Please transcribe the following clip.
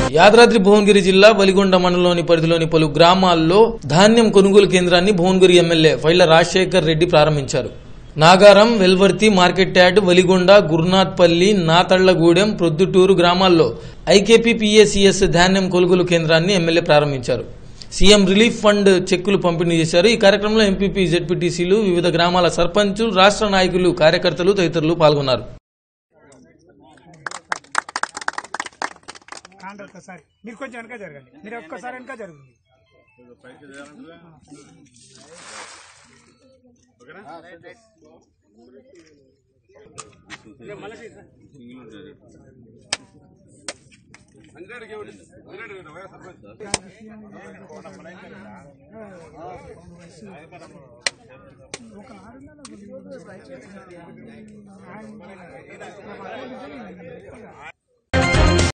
యాదాద్రి భువనగిరి జిల్లా వలిగొండ మండలంలోని పరిధిలోని పలు గ్రామాల్లో ధాన్యం కొనుగోలు కేంద్రాన్ని భువనగిరి ఎమ్మెల్యే ఫైళ్ల రాజశేఖర్ రెడ్డి ప్రారంభించారు నాగారం వెల్వర్తి మార్కెట్ యార్డ్ వలిగొండ గురునాథ్పల్లి నాతళ్లగూడెం ప్రొద్దుటూరు గ్రామాల్లో ఐకేపీ పిఎస్సిఎస్ ధాన్యం కొనుగోలు కేంద్రాన్ని ఎమ్మెల్యే ప్రారంభించారు సీఎం రిలీఫ్ ఫండ్ చెక్కులు పంపిణీ చేశారు ఈ కార్యక్రమంలో ఎంపీపీ జెడ్పీటీసీలు వివిధ గ్రామాల సర్పంచులు రాష్ట్ర నాయకులు కార్యకర్తలు తదితరులు పాల్గొన్నారు కాండి ఒక్కసారి మీరు కొంచెం వెనక జరగండి మీరు ఒక్కసారి వెనక జరుగుతుంది